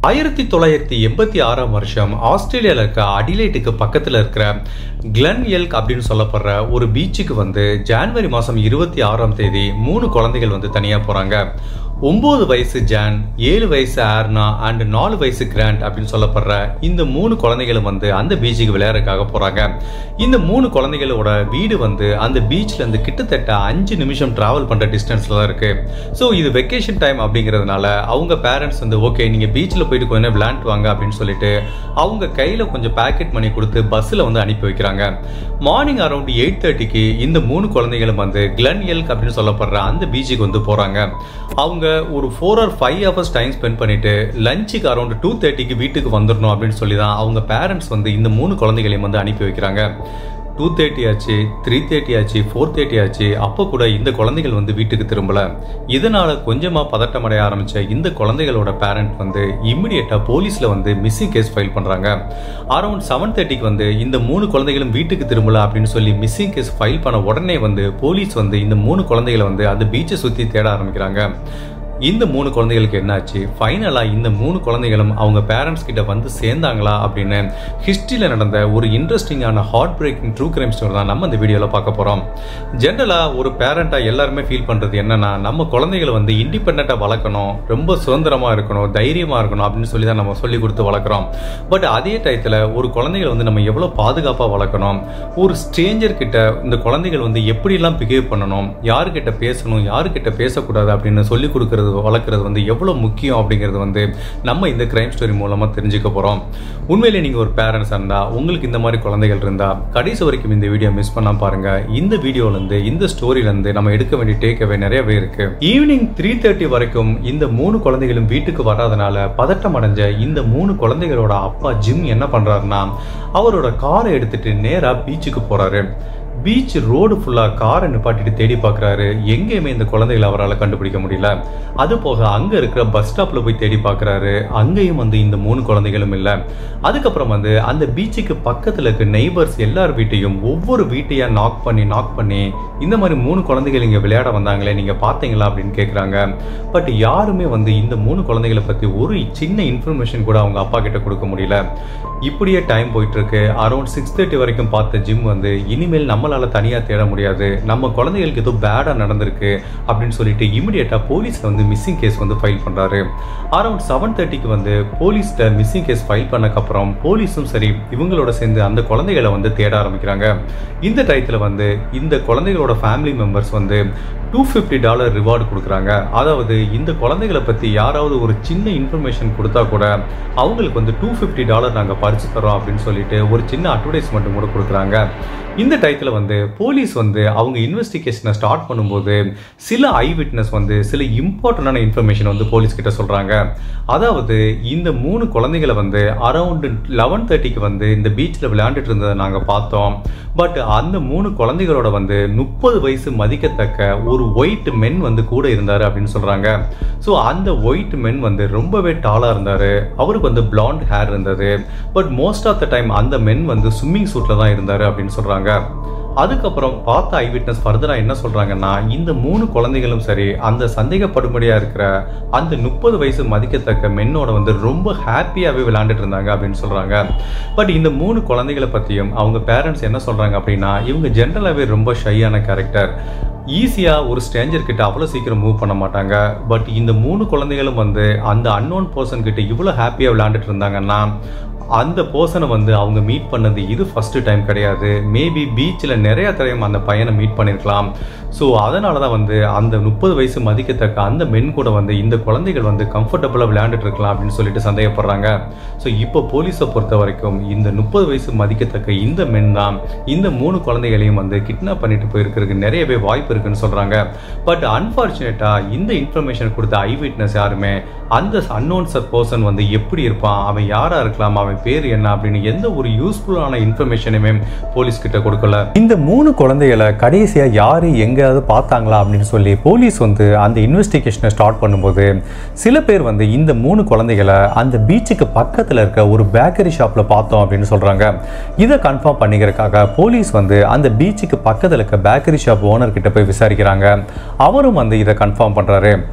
ஆயிரத்தி தொள்ளாயிரத்தி எண்பத்தி ஆறாம் வருஷம் ஆஸ்திரேலியாவில் இருக்க அடிலைட்டுக்கு பக்கத்தில் இருக்கிற கிளன் எல்க் அப்படின்னு சொல்லப்படுற ஒரு பீச்சுக்கு வந்து ஜான்வரி மாதம் இருபத்தி ஆறாம் தேதி மூணு குழந்தைகள் வந்து தனியாக போகிறாங்க ஒம்பது வயசு ஜான் ஏழு வயசு ஆர்னா அண்ட் நாலு வயசு கிராண்ட் அப்படின்னு சொல்லப்படுற இந்த மூணு குழந்தைகளும் வந்து அந்த பீச்சுக்கு விளையாடுறதுக்காக போகிறாங்க இந்த மூணு குழந்தைகளோட வீடு வந்து அந்த பீச்ல இருந்து கிட்டத்தட்ட அஞ்சு நிமிஷம் டிராவல் பண்ணுற டிஸ்டன்ஸில் தான் இருக்கு ஸோ இது வெக்கேஷன் டைம் அப்படிங்கிறதுனால அவங்க பேரண்ட்ஸ் வந்து ஓகே நீங்கள் பீச்சில் போயிட்டு கொஞ்சம் விளையாண்டு வாங்க அப்படின்னு சொல்லிட்டு அவங்க கையில் கொஞ்சம் பேக்கெட் மணி கொடுத்து பஸ்ஸில் வந்து அனுப்பி வைக்கிறாங்க மார்னிங் அரௌண்ட் எயிட் தேர்ட்டிக்கு இந்த மூணு குழந்தைகளும் வந்து கிளன் எல்க் அப்படின்னு சொல்லப்படுற அந்த பீச்சுக்கு வந்து போகிறாங்க அவங்க ஒரு four or five hours time spend பண்ணிட்டு லஞ்சுக்கு அரௌண்ட் டூ தேர்ட்டிக்கு வீட்டுக்கு வந்துடணும் அப்படின்னு சொல்லி தான் அவங்க பேரண்ட்ஸ் வந்து இந்த மூணு குழந்தைகளையும் வந்து அனுப்பி வைக்கிறாங்க டூ தேர்ட்டி ஆச்சு த்ரீ தேர்ட்டி ஆச்சு ஃபோர் தேர்ட்டி ஆச்சு அப்போ கூட இந்த குழந்தைகள் வந்து வீட்டுக்கு திரும்பல இதனால கொஞ்சமா பதட்டம் அடைய ஆரம்பிச்ச இந்த குழந்தைகளோட பேரண்ட் வந்து இம்மிடியட்டா போலீஸ்ல வந்து மிஸ்ஸிங் கேஸ் ஃபைல் பண்றாங்க அரௌண்ட் செவன் தேர்ட்டிக்கு வந்து இந்த மூணு குழந்தைகளும் வீட்டுக்கு திரும்பல அப்படின்னு சொல்லி மிஸ்ஸிங் கேஸ் ஃபைல் பண்ண உடனே வந்து போலீஸ் வந்து இந்த மூணு குழந்தைகளை வந்து அந்த பீச்சை சுத்தி தேட ஆரம்பிக்கிறாங்க இந்த மூணு குழந்தைகளுக்கு என்னாச்சு ஃபைனலாக இந்த மூணு குழந்தைகளும் அவங்க பேரண்ட்ஸ் கிட்ட வந்து சேர்ந்தாங்களா அப்படின்னு ஹிஸ்ட்ரியில் நடந்த ஒரு இன்ட்ரெஸ்டிங்கான heart breaking true crime story தான் நம்ம இந்த வீடியோவில் பார்க்க போகிறோம் ஜென்ரலாக ஒரு பேரண்ட்டாக எல்லாருமே ஃபீல் பண்ணுறது என்னன்னா நம்ம குழந்தைகளை வந்து இண்டிபெண்ட்டாக வளர்க்கணும் ரொம்ப சுதந்திரமாக இருக்கணும் தைரியமாக இருக்கணும் அப்படின்னு சொல்லி தான் நம்ம சொல்லி கொடுத்து வளர்க்குறோம் பட் அதே டயத்தில் ஒரு குழந்தைகளை வந்து நம்ம எவ்வளோ பாதுகாப்பாக வளர்க்கணும் ஒரு ஸ்ட்ரேஞ்சர் கிட்ட இந்த குழந்தைகள் வந்து எப்படிலாம் பிஹேவ் பண்ணணும் யாருக்கிட்ட பேசணும் யாருக்கிட்ட பேசக்கூடாது அப்படின்னு சொல்லி கொடுக்கறது வளர்க்குறது வந்து எவ்வளோ முக்கியம் அப்படிங்கிறது வந்து நம்ம இந்த கிரைம் ஸ்டோரி மூலமாக தெரிஞ்சுக்க போகிறோம் உண்மையிலே நீங்கள் ஒரு பேரண்ட்ஸாக இருந்தால் உங்களுக்கு இந்த மாதிரி குழந்தைகள் இருந்தால் கடைசி வரைக்கும் இந்த வீடியோ மிஸ் பண்ணாம பாருங்க இந்த வீடியோலேருந்து இந்த ஸ்டோரியிலேருந்து நம்ம எடுக்க வேண்டிய டேக் அவே நிறையவே இருக்கு ஈவினிங் த்ரீ தேர்ட்டி வரைக்கும் இந்த மூணு குழந்தைகளும் வீட்டுக்கு வராதனால பதட்டம் அடைஞ்ச இந்த மூணு குழந்தைகளோட அப்பா ஜிம் என்ன பண்றாருன்னா அவரோட காரை எடுத்துட்டு நேரா பீச்சுக்கு போறாரு பீச் ரோடு ஃபுல்லாக காரை நிப்பாட்டிட்டு தேடி பார்க்குறாரு எங்கேயுமே இந்த குழந்தைகளை அவரால் கண்டுபிடிக்க முடியல அது போக அங்கே இருக்கிற பஸ் ஸ்டாப்பில் போய் தேடி பார்க்குறாரு அங்கேயும் வந்து இந்த மூணு குழந்தைகளும் இல்லை அதுக்கப்புறம் வந்து அந்த பீச்சுக்கு பக்கத்தில் இருக்க நெய்பர்ஸ் எல்லார் வீட்டையும் ஒவ்வொரு வீட்டையாக நாக் பண்ணி நாக் பண்ணி இந்த மாதிரி மூணு குழந்தைகள் இங்கே விளையாட வந்தாங்களே நீங்கள் பார்த்தீங்களா அப்படின்னு கேட்குறாங்க பட் யாருமே வந்து இந்த மூணு குழந்தைகளை பற்றி ஒரு சின்ன இன்ஃபர்மேஷன் கூட அவங்க அப்பா கிட்ட கொடுக்க முடியல இப்படியே டைம் போயிட்டு இருக்கு அரௌண்ட் சிக்ஸ் தேர்ட்டி வரைக்கும் பார்த்த ஜிம் வந்து இனிமேல் நம்மளால தனியாக தேட முடியாது நம்ம குழந்தைகளுக்கு ஏதோ பேடாக நடந்திருக்கு அப்படின்னு சொல்லிட்டு இமிடியேட்டாக போலீஸில் வந்து மிஸ்ஸிங் கேஸ் வந்து ஃபைல் பண்ணுறாரு அரௌண்ட் செவன் தேர்ட்டிக்கு வந்து போலீஸ்கிட்ட மிஸ்ஸிங் கேஸ் ஃபைல் பண்ணக்கப்புறம் போலீஸும் சரி இவங்களோட சேர்ந்து அந்த குழந்தைகளை வந்து தேட ஆரம்பிக்கிறாங்க இந்த டயத்தில் வந்து இந்த குழந்தைகளோட ஃபேமிலி மெம்பர்ஸ் வந்து டூ ஃபிஃப்டி டாலர் ரிவார்டு கொடுக்குறாங்க அதாவது இந்த குழந்தைகளை பற்றி யாராவது ஒரு சின்ன இன்ஃபர்மேஷன் கொடுத்தா கூட அவங்களுக்கு வந்து டூ ஃபிஃப்டி டாலர் நாங்கள் பறிச்சு தரோம் அப்படின்னு சொல்லிட்டு ஒரு சின்ன அட்வர்டைஸ்மெண்ட் கூட கொடுக்குறாங்க இந்த டயத்தில் வந்து போலீஸ் வந்து அவங்க இன்வெஸ்டிகேஷனை ஸ்டார்ட் பண்ணும்போது சில ஐ விட்னஸ் வந்து சில இம்பார்ட்டண்டான இன்ஃபர்மேஷன் வந்து போலீஸ் கிட்ட சொல்கிறாங்க அதாவது இந்த மூணு குழந்தைகளை வந்து அரௌண்டு லெவன் தேர்ட்டிக்கு வந்து இந்த பீச்சில் விளையாண்டுட்டு இருந்ததை நாங்கள் பார்த்தோம் பட் அந்த மூணு குழந்தைகளோட வந்து முப்பது வயசு மதிக்கத்தக்க ஒரு ஒயிட் மென் வந்து கூட இருந்தார் அப்படின்னு சொல்கிறாங்க ஸோ அந்த ஒயிட் மென் வந்து ரொம்பவே டாலாக இருந்தார் அவருக்கு வந்து பிளாண்ட் ஹேர் இருந்தது but most of the time அந்த மென் வந்து ஸ்விம்மிங் சூட்டில் தான் இருந்தார் அப்படின்னு சொல்கிறாங்க அதுக்கப்புறம் பார்த்த ஐ விட்னஸ் ஃபர்தராக என்ன சொல்கிறாங்கன்னா இந்த மூணு குழந்தைகளும் சரி அந்த சந்தேகப்படும்படியாக இருக்கிற அந்த முப்பது வயசு மதிக்கத்தக்க மென்னோட வந்து ரொம்ப ஹாப்பியாகவே விளையாண்டுட்டு இருந்தாங்க அப்படின்னு சொல்கிறாங்க பட் இந்த மூணு குழந்தைகளை பற்றியும் அவங்க பேரண்ட்ஸ் என்ன சொல்கிறாங்க அப்படின்னா இவங்க ஜென்ரலாகவே ரொம்ப ஷையான கேரக்டர் ஈஸியாக ஒரு ஸ்ட்ரேஞ்சர் கிட்ட அவ்வளோ சீக்கிரம் மூவ் பண்ண மாட்டாங்க பட் இந்த மூணு குழந்தைகளும் வந்து அந்த அன்னோன் பர்சன் கிட்ட இவ்வளோ ஹாப்பியாக விளையாண்டுட்டு இருந்தாங்கன்னா அந்த பர்சனை வந்து அவங்க மீட் பண்ணது இது ஃபஸ்ட்டு டைம் கிடையாது மேபி பீச்சில் நிறைய தடவை அந்த பையனை மீட் பண்ணியிருக்கலாம் ஸோ அதனால தான் வந்து அந்த முப்பது வயசு மதிக்கத்தக்க அந்த மென் கூட வந்து இந்த குழந்தைகள் வந்து கம்ஃபர்டபுளாக விளையாண்டுட்டு இருக்கலாம் அப்படின்னு சொல்லிட்டு சந்தேகப்படுறாங்க ஸோ இப்போ போலீஸை பொறுத்த வரைக்கும் இந்த முப்பது வயசு மதிக்கத்தக்க இந்த மென் தான் இந்த மூணு குழந்தைகளையும் வந்து கிட்னாப் பண்ணிட்டு போயிருக்கிறதுக்கு நிறையவே வாய்ப்பு இருக்குன்னு சொல்கிறாங்க பட் அன்ஃபார்ச்சுனேட்டாக இந்த இன்ஃபர்மேஷன் கொடுத்த ஐ விட்னஸ் யாருமே அந்த அன்னோன் பர்சன் வந்து எப்படி இருப்பான் அவன் யாராக இருக்கலாம் அவன் பேர் என்ன அப்படின்னு எந்த ஒரு யூஸ்ஃபுல்லான இன்ஃபர்மேஷனுமே போலீஸ் கிட்ட கொடுக்கல இந்த மூணு குழந்தைகளை கடைசியாக யார் எங்கேயாவது பார்த்தாங்களா அப்படின்னு சொல்லி போலீஸ் வந்து அந்த இன்வெஸ்டிகேஷனை ஸ்டார்ட் பண்ணும்போது சில பேர் வந்து இந்த மூணு குழந்தைகளை அந்த பீச்சுக்கு பக்கத்தில் இருக்க ஒரு பேக்கரி ஷாப்பில் பார்த்தோம் அப்படின்னு சொல்கிறாங்க இதை கன்ஃபார்ம் பண்ணிக்கிறதுக்காக போலீஸ் வந்து அந்த பீச்சுக்கு பக்கத்தில் இருக்க பேக்கரி ஷாப் ஓனர் கிட்ட போய் விசாரிக்கிறாங்க அவரும் வந்து இதை கன்ஃபார்ம் பண்ணுறாரு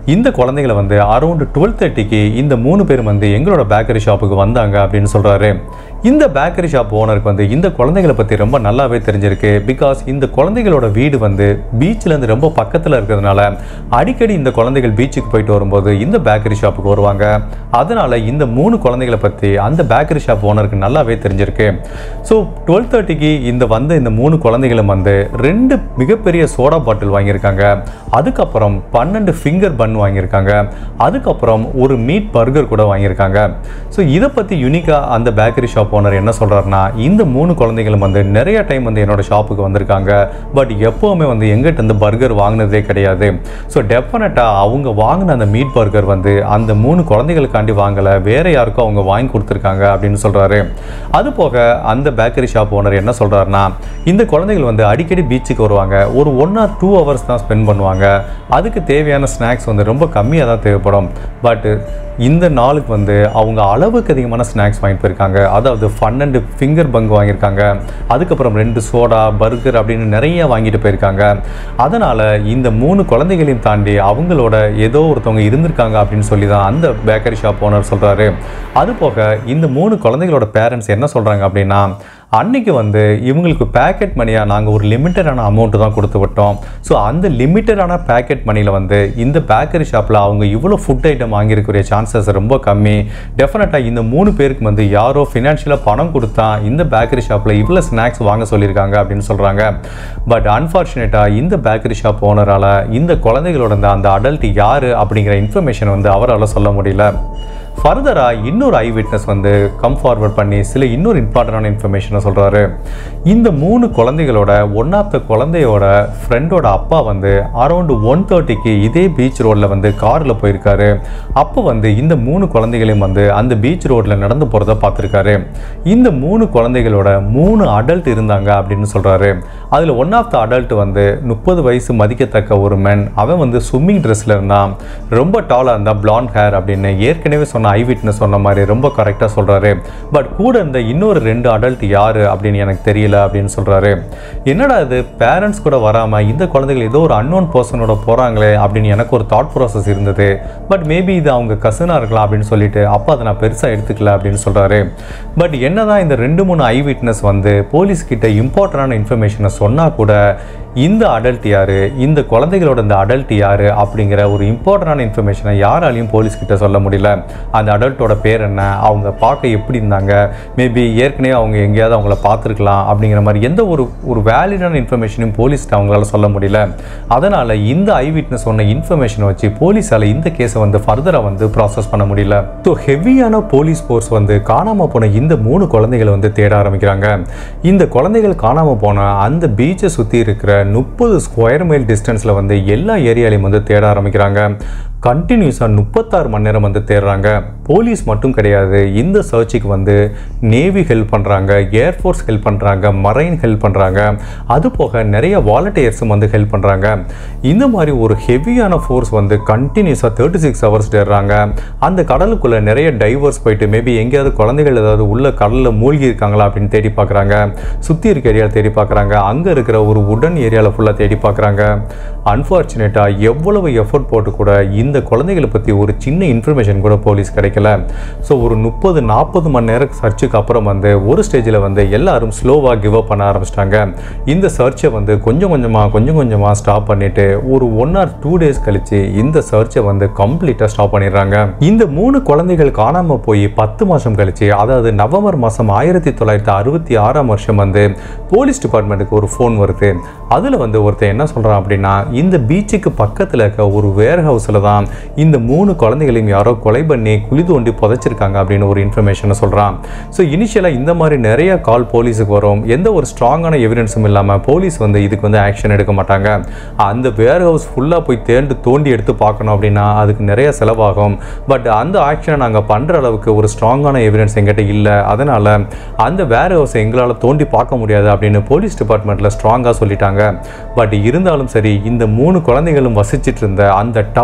இந்த குழந்தைகளை வந்து அரௌண்ட் டுவெல் தேர்ட்டிக்கு இந்த மூணு பேரும் வந்து எங்களோட பேக்கரி ஷாப்புக்கு வந்தாங்க அப்படின்னு சொல்கிறாரு இந்த பேக்கரி ஷாப் ஓனருக்கு வந்து இந்த குழந்தைகளை பற்றி ரொம்ப நல்லாவே தெரிஞ்சிருக்கு பிகாஸ் இந்த குழந்தைகளோட வீடு வந்து பீச்சிலேருந்து ரொம்ப பக்கத்தில் இருக்கிறதுனால அடிக்கடி இந்த குழந்தைகள் பீச்சுக்கு போயிட்டு வரும்போது இந்த பேக்கரி ஷாப்புக்கு வருவாங்க அதனால் இந்த மூணு குழந்தைகளை பற்றி அந்த பேக்கரி ஷாப் ஓனருக்கு நல்லாவே தெரிஞ்சிருக்கு ஸோ டுவெல் தேர்ட்டிக்கு இந்த வந்த இந்த மூணு குழந்தைகளும் வந்து ரெண்டு மிகப்பெரிய சோடா பாட்டில் வாங்கியிருக்காங்க அதுக்கப்புறம் பன்னெண்டு ஃபிங்கர் பன் வாங்கியிருக்காங்க அதுக்கப்புறம் ஒரு மீட் பர்கர் கூட வாங்கியிருக்காங்க ஸோ இதை பற்றி யூனிக்காக அந்த பேக்கரி ஷாப் ஓனர் என்ன சொல்கிறாருன்னா இந்த மூணு குழந்தைகளும் வந்து நிறைய டைம் வந்து என்னோட ஷாப்புக்கு வந்திருக்காங்க பட் எப்போவுமே வந்து எங்கிட்ட இருந்து பர்கர் வாங்கினதே கிடையாது ஸோ டெஃபினட்டாக அவங்க வாங்கின அந்த மீட் பர்கர் வந்து அந்த மூணு குழந்தைகளுக்காண்டி வாங்கலை வேற யாருக்கும் அவங்க வாங்கி கொடுத்துருக்காங்க அப்படின்னு சொல்கிறாரு அது போக அந்த பேக்கரி ஷாப் ஓனர் என்ன சொல்கிறாருன்னா இந்த குழந்தைகள் வந்து அடிக்கடி பீச்சுக்கு வருவாங்க ஒரு ஒன் ஆர் டூ ஹவர்ஸ் தான் ஸ்பெண்ட் பண்ணுவாங்க அதுக்கு தேவையான ஸ்நாக்ஸ் வந்து ரொம்ப கம்மியாக தான் தேவைப்படும் பட் இந்த நாளுக்கு வந்து அவங்க அளவுக்கு அதிகமான ஸ்நாக்ஸ் வாங்கிட்டு போயிருக்காங்க அதாவது பன்னெண்டு ஃபிங்கர் பங்கு வாங்கியிருக்காங்க அதுக்கப்புறம் ரெண்டு சோடா பர்கர் அப்படின்னு நிறைய வாங்கிட்டு போயிருக்காங்க அதனால் இந்த மூணு குழந்தைகளையும் தாண்டி அவங்களோட ஏதோ ஒருத்தவங்க இருந்திருக்காங்க அப்படின்னு சொல்லி தான் அந்த பேக்கரி ஷாப் ஓனர் சொல்கிறாரு அது போக இந்த மூணு குழந்தைகளோட பேரண்ட்ஸ் என்ன சொல்கிறாங்க அப்படின்னா அன்னைக்கு வந்து இவங்களுக்கு பேக்கெட் மணியாக நாங்கள் ஒரு லிமிட்டடான அமௌண்ட்டு தான் கொடுத்து விட்டோம் ஸோ அந்த லிமிட்டடான பேக்கெட் மணியில் வந்து இந்த பேக்கரி ஷாப்பில் அவங்க இவ்வளோ ஃபுட் ஐட்டம் வாங்கியிருக்கிற சான்சஸ் ரொம்ப கம்மி டெஃபினட்டாக இந்த மூணு பேருக்கு வந்து யாரோ ஃபினான்ஷியலாக பணம் கொடுத்தா இந்த பேக்கரி ஷாப்பில் இவ்வளோ ஸ்நாக்ஸ் வாங்க சொல்லியிருக்காங்க அப்படின்னு சொல்கிறாங்க பட் அன்ஃபார்ச்சுனேட்டாக இந்த பேக்கரி ஷாப் ஓனரால் இந்த குழந்தைகளோட அந்த அந்த அடல்ட் யார் அப்படிங்கிற இன்ஃபர்மேஷன் வந்து அவரால் சொல்ல முடியல ஃபர்தராக இன்னொரு ஐ விட்னஸ் வந்து கம் ஃபார்வர்ட் பண்ணி சில இன்னொரு இம்பார்ட்டண்டான இன்ஃபர்மேஷனை சொல்கிறாரு இந்த மூணு குழந்தைகளோட ஒன் ஆஃப் த குழந்தையோட ஃப்ரெண்டோட அப்பா வந்து அரௌண்டு ஒன் தேர்ட்டிக்கு இதே பீச் ரோட்டில் வந்து காரில் போயிருக்காரு அப்போ வந்து இந்த மூணு குழந்தைகளையும் வந்து அந்த பீச் ரோட்டில் நடந்து போகிறத பார்த்துருக்காரு இந்த மூணு குழந்தைகளோட மூணு அடல்ட் இருந்தாங்க அப்படின்னு சொல்கிறாரு அதில் ஒன் ஆஃப் த அடல்ட் வந்து முப்பது வயசு மதிக்கத்தக்க ஒரு மென் அவன் வந்து ஸ்விம்மிங் ட்ரெஸ்ஸில் இருந்தான் ரொம்ப டாலாக இருந்தால் பிளாண்ட் ஹேர் அப்படின்னு ஏற்கனவே சொன்ன ஐ விட்னஸ் சொன்ன மாதிரி ரொம்ப கரெக்டாக சொல்கிறாரு பட் கூட இருந்த இன்னொரு ரெண்டு அடல்ட் யார் அப்படின்னு எனக்கு தெரியல அப்படின்னு சொல்கிறாரு என்னடா இது பேரண்ட்ஸ் கூட வராமல் இந்த குழந்தைகள் ஏதோ ஒரு அன்னோன் பர்சனோட போகிறாங்களே அப்படின்னு எனக்கு ஒரு தாட் ப்ராசஸ் இருந்தது பட் மேபி இது அவங்க கசனாக இருக்கலாம் அப்படின்னு சொல்லிட்டு அப்போ அதை நான் பெருசாக எடுத்துக்கல அப்படின்னு சொல்கிறாரு பட் என்னதான் இந்த ரெண்டு மூணு ஐ விட்னஸ் வந்து போலீஸ் கிட்ட இம்பார்ட்டண்டான இன்ஃபர்மேஷனை சொன்னால் கூட இந்த அடல்ட் யார் இந்த குழந்தைகளோட இந்த அடல்ட் யார் அப்படிங்கிற ஒரு இம்பார்ட்டண்டான இன்ஃபர்மேஷனை யாராலையும் போலீஸ் கிட்ட சொல்ல முடியல அந்த அடல்ட்டோட பேர் என்ன அவங்க பார்க்க எப்படி இருந்தாங்க மேபி ஏற்கனவே அவங்க எங்கேயாவது அவங்கள பார்த்துருக்கலாம் அப்படிங்கிற மாதிரி எந்த ஒரு ஒரு வேலிடான இன்ஃபர்மேஷனையும் போலீஸ்கிட்ட அவங்களால சொல்ல முடியல அதனால் இந்த ஐ விட்னஸ் சொன்ன இன்ஃபர்மேஷனை வச்சு போலீஸால் இந்த கேஸை வந்து ஃபர்தராக வந்து ப்ராசஸ் பண்ண முடியல ஸோ ஹெவியான போலீஸ் ஃபோர்ஸ் வந்து காணாமல் போன இந்த மூணு குழந்தைகளை வந்து தேட ஆரம்பிக்கிறாங்க இந்த குழந்தைகள் காணாமல் போன அந்த பீச்சை சுற்றி இருக்கிற முப்பது ஸ்கொயர் மைல் டிஸ்டன்ஸில் வந்து எல்லா ஏரியாலையும் வந்து தேட ஆரம்பிக்கிறாங்க கண்டினியூஸாக முப்பத்தாறு மணி நேரம் வந்து தேடுறாங்க போலீஸ் மட்டும் கிடையாது இந்த சர்ச்சுக்கு வந்து நேவி ஹெல்ப் பண்ணுறாங்க ஏர்ஃபோர்ஸ் ஹெல்ப் பண்ணுறாங்க மரைன் ஹெல்ப் பண்ணுறாங்க அது போக நிறைய வாலண்டியர்ஸும் வந்து ஹெல்ப் பண்ணுறாங்க இந்த மாதிரி ஒரு ஹெவியான ஃபோர்ஸ் வந்து கண்டினியூஸாக தேர்ட்டி சிக்ஸ் ஹவர்ஸ் தேடுறாங்க அந்த கடலுக்குள்ளே நிறைய டைவர்ஸ் போயிட்டு மேபி எங்கேயாவது குழந்தைகள் ஏதாவது உள்ள கடலில் மூழ்கி இருக்காங்களா அப்படின்னு தேடி பார்க்குறாங்க சுற்றி இருக்க ஏரியாவில் தேடி பார்க்குறாங்க அங்கே இருக்கிற ஒரு உடன் ஏரியாவில் ஃபுல்லாக தேடி பார்க்குறாங்க அன்ஃபார்ச்சுனேட்டாக எவ்வளவு எஃபர்ட் போட்டு கூட இந்த குழந்தைகளை பற்றி ஒரு சின்ன இன்ஃபர்மேஷன் கூட போலீஸ் கிடைக்கல ஸோ ஒரு முப்பது நாற்பது மணி நேரம் சர்ச்சுக்கு அப்புறம் வந்து ஒரு ஸ்டேஜில் வந்து எல்லாரும் ஸ்லோவாக கிவ் அப் பண்ண ஆரம்பிச்சிட்டாங்க இந்த சர்ச்சை வந்து கொஞ்சம் கொஞ்சமாக கொஞ்சம் கொஞ்சமாக ஸ்டாப் பண்ணிட்டு ஒரு ஒன் ஆர் டூ டேஸ் கழிச்சு இந்த சர்ச்சை வந்து கம்ப்ளீட்டாக ஸ்டாப் பண்ணிடுறாங்க இந்த மூணு குழந்தைகள் காணாமல் போய் பத்து மாதம் கழிச்சு அதாவது நவம்பர் மாதம் ஆயிரத்தி தொள்ளாயிரத்தி அறுபத்தி ஆறாம் வருஷம் வந்து போலீஸ் டிபார்ட்மெண்ட்டுக்கு ஒரு ஃபோன் வருது அதில் வந்து ஒருத்தன் என்ன சொல்கிறான் அப்படின்னா இந்த பீச்சுக்கு பக்கத்தில் இருக்க ஒரு வேர் ஹவுஸில் தான் இந்த மூணு குழந்தைகளையும் யாரோ கொலை பண்ணி குழி தோண்டி புதைச்சிருக்காங்க அப்படின்னு ஒரு இன்ஃபர்மேஷனை சொல்கிறான் ஸோ இனிஷியலாக இந்த மாதிரி நிறைய கால் போலீஸுக்கு வரும் எந்த ஒரு ஸ்ட்ராங்கான எவிடன்ஸும் இல்லாமல் போலீஸ் வந்து இதுக்கு வந்து ஆக்ஷன் எடுக்க மாட்டாங்க அந்த வேர் ஹவுஸ் ஃபுல்லாக போய் தேண்டு தோண்டி எடுத்து பார்க்கணும் அப்படின்னா அதுக்கு நிறைய செலவாகும் பட் அந்த ஆக்ஷனை நாங்கள் பண்ணுற அளவுக்கு ஒரு ஸ்ட்ராங்கான எவிடன்ஸ் எங்கிட்ட இல்லை அதனால் அந்த வேர் ஹவுஸை எங்களால் தோண்டி பார்க்க முடியாது அப்படின்னு போலீஸ் டிபார்ட்மெண்ட்டில் ஸ்ட்ராங்காக சொல்லிட்டாங்க பட் இருந்தாலும் சரி இந்த மூணு குழந்தைகளும் வசிச்சிட்டு இருந்த அந்த டவுன் மக்கள்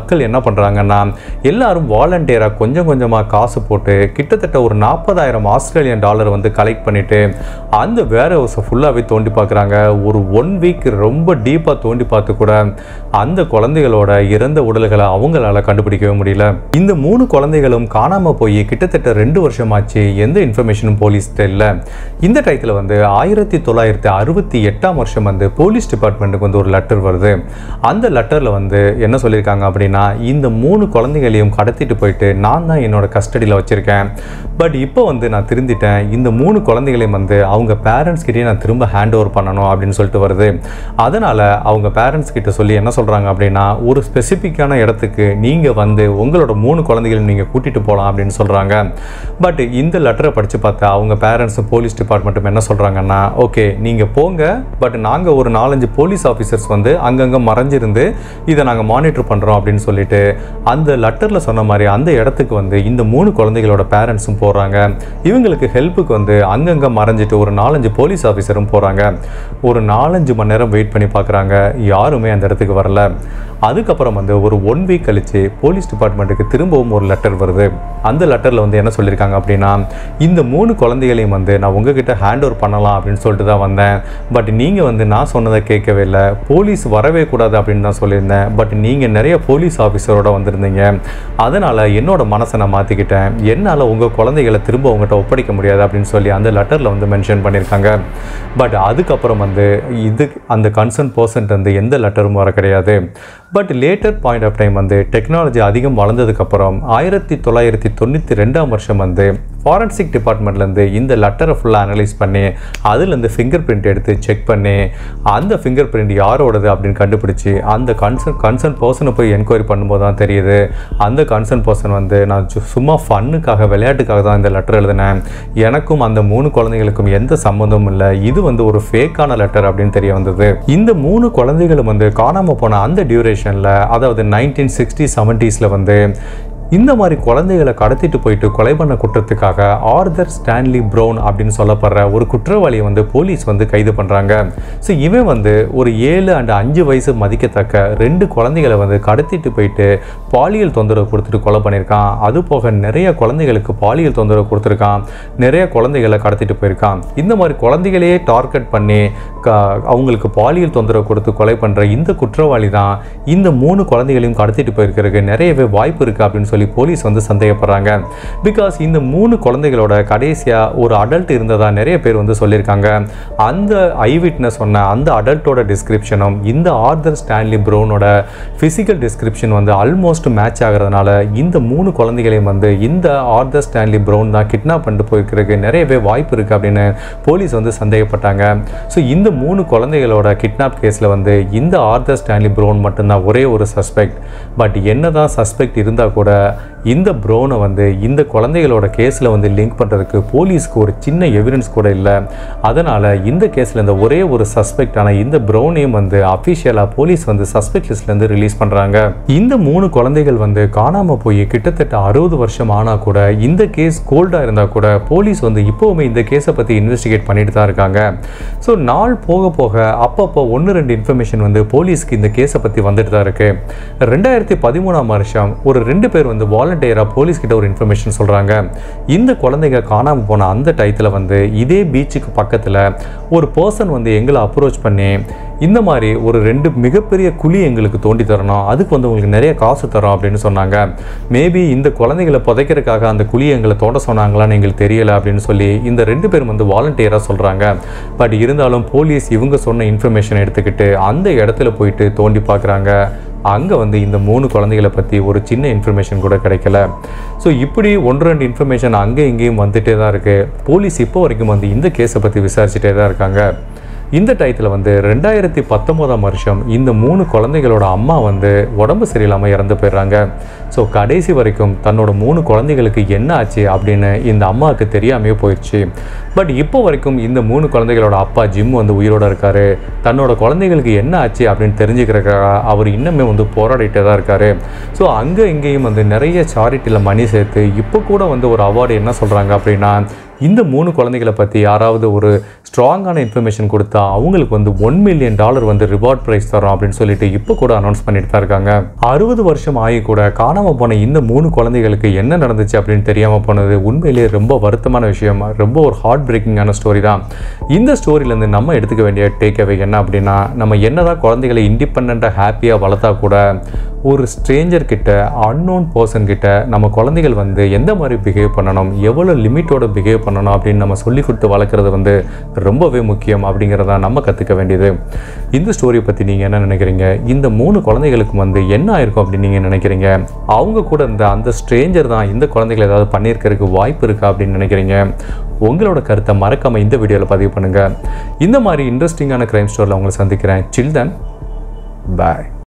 மக்கள் என்ன பண்ணுறாங்கன்னா எல்லாரும் வாலண்டியராக கொஞ்சம் கொஞ்சமாக காசு போட்டு கிட்டத்தட்ட ஒரு நாற்பதாயிரம் ஆஸ்திரேலியன் டாலர் வந்து கலெக்ட் பண்ணிட்டு அந்த வேர் ஹவுஸை ஃபுல்லாகவே தோண்டி பார்க்குறாங்க ஒரு ஒன் வீக் ரொம்ப டீப்பாக தோண்டி பார்த்து கூட அந்த குழந்தைகளோட இறந்த உடல்களை அவங்களால கண்டுபிடிக்கவே முடியல இந்த மூணு குழந்தைகளும் காணாமல் போய் கிட்டத்தட்ட ரெண்டு வருஷமாச்சு எந்த இன்ஃபர்மேஷனும் போலீஸ்கிட்ட இல்லை இந்த டயத்தில் வந்து ஆயிரத்தி தொள்ளாயிரத்தி அறுபத்தி எட்டாம் வருஷம் வந்து போலீஸ் டிபார்ட்மெண்ட்டுக்கு வந்து ஒரு லெட்டர் வருது அந்த லெட்டரில் வந்து என்ன சொல்லியிருக்காங்க அப்படின்னா இந்த மூணு குழந்தைகளையும் கடத்திட்டு போயிட்டு நான் தான் என்னோட கஸ்டடியில் வச்சுருக்கேன் பட் இப்போ வந்து நான் திருந்திட்டேன் இந்த மூணு குழந்தைகளையும் வந்து அவங்க பேரண்ட்ஸ் கிட்டே நான் திரும்ப ஹேண்ட் ஓவர் பண்ணணும் அப்படின்னு சொல்லிட்டு வருது அதனால் அவங்க பேரண்ட்ஸ் கிட்ட சொல்லி என்ன சொல்கிறாங்க அப்படின்னா ஒரு ஸ்பெசிஃபிக்கான இடத்துக்கு நீங்கள் வந்து உங்களோட மூணு குழந்தைகளையும் நீங்கள் கூட்டிகிட்டு போகலாம் அப்படின்னு சொல்கிறாங்க பட் இந்த லெட்டரை படித்து பார்த்தா அவங்க பேரண்ட்ஸும் போலீஸ் டிபார்ட்மெண்ட்டும் என்ன சொல்கிறாங்கன்னா ஓகே நீங்கள் போங்க பட் நாங்கள் ஒரு நாலஞ்சு போலீஸ் ஆஃபீஸர்ஸ் வந்து அங்கங்கே மறைஞ்சிருந்து இதை நாங்கள் மானிட்டர் பண்ணுறோம் அப்படின்னு சொல்லிட்டு அந்த லெட்டரில் சொன்ன மாதிரி அந்த இடத்துக்கு வந்து இந்த மூணு குழந்தைகளோட பேரண்ட்ஸும் போகிறாங்க இவங்களுக்கு ஹெல்ப்புக்கு வந்து அங்கங்கே மறைஞ்சிட்டு ஒரு நாலஞ்சு போலீஸ் ஆஃபீஸரும் போகிறாங்க ஒரு நாலஞ்சு மணி நேரம் வெயிட் பண்ணி பார்க்குறாங்க யாருமே அந்த இடத்துக்கு வரல அதுக்கப்புறம் வந்து ஒரு ஒன் வீக் கழிச்சு போலீஸ் டிபார்ட்மெண்ட்டுக்கு திரும்பவும் ஒரு லெட்டர் வருது அந்த லெட்டரில் வந்து என்ன சொல்லியிருக்காங்க அப்படின்னா இந்த மூணு குழந்தைகளையும் வந்து நான் உங்ககிட்ட ஹேண்ட் ஓவர் பண்ணலாம் அப்படின்னு சொல்லிட்டு தான் வந்தேன் பட் நீங்கள் வந்து நான் சொன்னதை கேட்கவே இல்லை போலீஸ் வரவே கூடாது அப்படின்னு தான் சொல்லியிருந்தேன் பட் நீங்கள் நிறைய போலீஸ் ஆஃபீஸரோட வந்திருந்தீங்க அதனால் என்னோட மனசை நான் மாற்றிக்கிட்டேன் என்னால் உங்கள் குழந்தைகளை திரும்ப உங்கள்கிட்ட ஒப்படைக்க முடியாது அப்படின்னு சொல்லி அந்த லெட்டரில் வந்து மென்ஷன் பண்ணியிருக்காங்க பட் அதுக்கப்புறம் வந்து இது அந்த கன்சர்ன் பர்சன்ட் வந்து எந்த லெட்டரும் வர கிடையாது but later point of time வந்து டெக்னாலஜி அதிகம் வளர்ந்ததுக்கப்புறம் ஆயிரத்தி தொள்ளாயிரத்தி தொண்ணூற்றி ரெண்டாம் வருஷம் வந்து ஃபாரன்சிக் டிபார்ட்மெண்ட்லேருந்து இந்த லெட்டரை ஃபுல்லாக அனலைஸ் பண்ணி அதுலேருந்து ஃபிங்கர் பிரிண்ட் எடுத்து செக் பண்ணி அந்த ஃபிங்கர் பிரிண்ட் யாரோடது அப்படின்னு கண்டுபிடிச்சி அந்த கன்சர்ன் கன்சர்ன் பர்சனை போய் என்கொயரி பண்ணும்போது தான் தெரியுது அந்த கன்சர்ன் பர்சன் வந்து நான் சு- சும்மா ஃபன்னுக்காக விளையாட்டுக்காக தான் இந்த லெட்டர் எழுதினேன் எனக்கும் அந்த மூணு குழந்தைகளுக்கும் எந்த சம்மந்தமும் இல்லை இது வந்து ஒரு ஃபேக்கான லெட்டர் அப்படின்னு தெரிய வந்தது இந்த மூணு குழந்தைகளும் வந்து காணாமல் போன அந்த டியூரேஷனில் அதாவது நைன்டீன் சிக்ஸ்டி செவன்ட்டீஸில் வந்து இந்த மாதிரி குழந்தைகளை கடத்திட்டு போயிட்டு கொலை பண்ண குற்றத்துக்காக ஆர்தர் ஸ்டான்லி ப்ரௌன் அப்படின்னு சொல்லப்படுற ஒரு குற்றவாளியை வந்து போலீஸ் வந்து கைது பண்ணுறாங்க ஸோ இவன் வந்து ஒரு ஏழு அண்ட் அஞ்சு வயசு மதிக்கத்தக்க ரெண்டு குழந்தைகளை வந்து கடத்திட்டு போயிட்டு பாலியல் தொந்தரவு கொடுத்துட்டு கொலை பண்ணியிருக்கான் அது போக நிறைய குழந்தைகளுக்கு பாலியல் தொந்தரவு கொடுத்துருக்கான் நிறைய குழந்தைகளை கடத்திட்டு போயிருக்கான் இந்த மாதிரி குழந்தைகளையே டார்கெட் பண்ணி க அவங்களுக்கு பாலியல் தொந்தரவு கொடுத்து கொலை பண்ணுற இந்த குற்றவாளி தான் இந்த மூணு குழந்தைகளையும் கடத்திட்டு போயிருக்கிறதுக்கு நிறையவே வாய்ப்பு இருக்குது அப்படின்னு சொல்லி போலீஸ் வந்து சந்தேகப்படுறாங்க பிகாஸ் இந்த மூணு குழந்தைகளோட கடைசியாக ஒரு அடல்ட் இருந்ததா நிறைய பேர் வந்து சொல்லியிருக்காங்க அந்த ஐ விட்னஸ் சொன்ன அந்த அடல்ட்டோட டிஸ்கிரிப்ஷனும் இந்த ஆர்தர் ஸ்டான்லி ப்ரௌனோட ஃபிசிக்கல் டிஸ்கிரிப்ஷன் வந்து ஆல்மோஸ்ட் மேட்ச் ஆகிறதுனால இந்த மூணு குழந்தைகளையும் வந்து இந்த ஆர்தர் ஸ்டான்லி ப்ரௌன் தான் கிட்னாப் பண்ணிட்டு போயிருக்கிறதுக்கு நிறையவே வாய்ப்பு இருக்குது அப்படின்னு போலீஸ் வந்து சந்தேகப்பட்டாங்க ஸோ இந்த மூணு குழந்தைகளோட கிட்னாப் கேஸில் வந்து இந்த ஆர்தர் ஸ்டான்லி ப்ரௌன் மட்டும்தான் ஒரே ஒரு சஸ்பெக்ட் பட் என்னதான் சஸ்பெக்ட் இருந்தால் கூட இந்த ப்ரௌனை வந்து இந்த குழந்தைகளோட கேஸில் வந்து லிங்க் பண்ணுறதுக்கு போலீஸ்க்கு ஒரு சின்ன எவிடன்ஸ் கூட இல்லை அதனால் இந்த கேஸில் இந்த ஒரே ஒரு சஸ்பெக்டான இந்த ப்ரௌனையும் வந்து அஃபிஷியலாக போலீஸ் வந்து சஸ்பெக்ட் லிஸ்ட்லேருந்து ரிலீஸ் பண்ணுறாங்க இந்த மூணு குழந்தைகள் வந்து காணாமல் போய் கிட்டத்தட்ட அறுபது வருஷம் ஆனால் கூட இந்த கேஸ் கோல்டாக இருந்தால் கூட போலீஸ் வந்து இப்போவுமே இந்த கேஸை பற்றி இன்வெஸ்டிகேட் பண்ணிட்டு தான் இருக்காங்க ஸோ நாள் போக போக அப்பப்போ ஒன்று ரெண்டு இன்ஃபர்மேஷன் வந்து போலீஸ்க்கு இந்த கேஸை பற்றி வந்துட்டு தான் இருக்கு ரெண்டாயிரத்தி பதிமூணாம் வருஷம் ஒரு ரெண்டு பேர் வந்து வாலண்டியராக போலீஸ் கிட்ட ஒரு இன்ஃபர்மேஷன் சொல்கிறாங்க இந்த குழந்தைங்க காணாமல் போன அந்த டயத்தில் வந்து இதே பீச்சுக்கு பக்கத்தில் ஒரு பர்சன் வந்து எங்களை அப்ரோச் பண்ணி இந்த மாதிரி ஒரு ரெண்டு மிகப்பெரிய குழி எங்களுக்கு தோண்டி தரணும் அதுக்கு வந்து உங்களுக்கு நிறைய காசு தரோம் அப்படின்னு சொன்னாங்க மேபி இந்த குழந்தைகளை புதைக்கிறதுக்காக அந்த குழியை எங்களை தோண்ட சொன்னாங்களான்னு எங்களுக்கு தெரியல அப்படின்னு சொல்லி இந்த ரெண்டு பேரும் வந்து வாலண்டியராக சொல்கிறாங்க பட் இருந்தாலும் போலீஸ் இவங்க சொன்ன இன்ஃபர்மேஷன் எடுத்துக்கிட்டு அந்த இடத்துல போயிட்டு தோண்டி பார்க்குறாங்க அங்கே வந்து இந்த மூணு குழந்தைகளை பற்றி ஒரு சின்ன இன்ஃபர்மேஷன் கூட கிடைக்கல ஸோ இப்படி ஒன்று ரெண்டு இன்ஃபர்மேஷன் அங்கே இங்கேயும் வந்துட்டே தான் இருக்குது போலீஸ் இப்போ வரைக்கும் வந்து இந்த கேஸை பற்றி விசாரிச்சுட்டே தான் இருக்காங்க இந்த டயத்தில் வந்து ரெண்டாயிரத்தி பத்தொம்போதாம் வருஷம் இந்த மூணு குழந்தைகளோட அம்மா வந்து உடம்பு சரியில்லாமல் இறந்து போயிடுறாங்க ஸோ கடைசி வரைக்கும் தன்னோட மூணு குழந்தைகளுக்கு என்ன ஆச்சு அப்படின்னு இந்த அம்மாவுக்கு தெரியாமையே போயிடுச்சு பட் இப்போ வரைக்கும் இந்த மூணு குழந்தைகளோட அப்பா ஜிம் வந்து உயிரோட இருக்காரு தன்னோட குழந்தைகளுக்கு என்ன ஆச்சு அப்படின்னு தெரிஞ்சுக்கிறதுக்காக அவர் இன்னுமே வந்து போராடிட்டே தான் இருக்காரு ஸோ அங்கே இங்கேயும் வந்து நிறைய சாரிட்டியில் மணி சேர்த்து இப்போ கூட வந்து ஒரு அவார்டு என்ன சொல்கிறாங்க அப்படின்னா இந்த மூணு குழந்தைகளை பற்றி யாராவது ஒரு ஸ்ட்ராங்கான இன்ஃபர்மேஷன் கொடுத்தா அவங்களுக்கு வந்து ஒன் மில்லியன் டாலர் வந்து ரிவார்ட் ப்ரைஸ் தரோம் அப்படின்னு சொல்லிட்டு இப்போ கூட அனௌன்ஸ் பண்ணிட்டு தான் இருக்காங்க அறுபது வருஷம் ஆகி கூட காணாமல் போன இந்த மூணு குழந்தைகளுக்கு என்ன நடந்துச்சு அப்படின்னு தெரியாமல் போனது உண்மையிலேயே ரொம்ப வருத்தமான விஷயம் ரொம்ப ஒரு ஹார்ட் பிரேக்கிங்கான ஸ்டோரி தான் இந்த ஸ்டோரியிலேருந்து நம்ம எடுத்துக்க வேண்டிய டேக் அவே என்ன அப்படின்னா நம்ம என்னதான் குழந்தைகளை இண்டிபெண்ட்டாக ஹாப்பியாக வளர்த்தா கூட ஒரு ஸ்ட்ரேஞ்சர் கிட்ட அன்னோன் பர்சன் கிட்ட நம்ம குழந்தைகள் வந்து எந்த மாதிரி பிஹேவ் பண்ணணும் எவ்வளோ லிமிட்டோட பிஹேவ் பண்ணணும் அப்படின்னு நம்ம சொல்லி கொடுத்து வளர்க்குறது வந்து ரொம்பவே முக்கியம் அப்படிங்கிறத நம்ம கற்றுக்க வேண்டியது இந்த ஸ்டோரியை பற்றி நீங்கள் என்ன நினைக்கிறீங்க இந்த மூணு குழந்தைகளுக்கு வந்து என்ன ஆயிருக்கும் அப்படின்னு நீங்கள் நினைக்கிறீங்க அவங்க கூட இருந்த அந்த ஸ்ட்ரேஞ்சர் தான் இந்த குழந்தைகள் ஏதாவது பண்ணியிருக்கிறதுக்கு வாய்ப்பு இருக்கா அப்படின்னு நினைக்கிறீங்க உங்களோட கருத்தை மறக்காமல் இந்த வீடியோவில் பதிவு பண்ணுங்கள் இந்த மாதிரி இன்ட்ரெஸ்டிங்கான க்ரைம் ஸ்டோரியில் உங்களை சந்திக்கிறேன் சில்ட்ரன் பாய்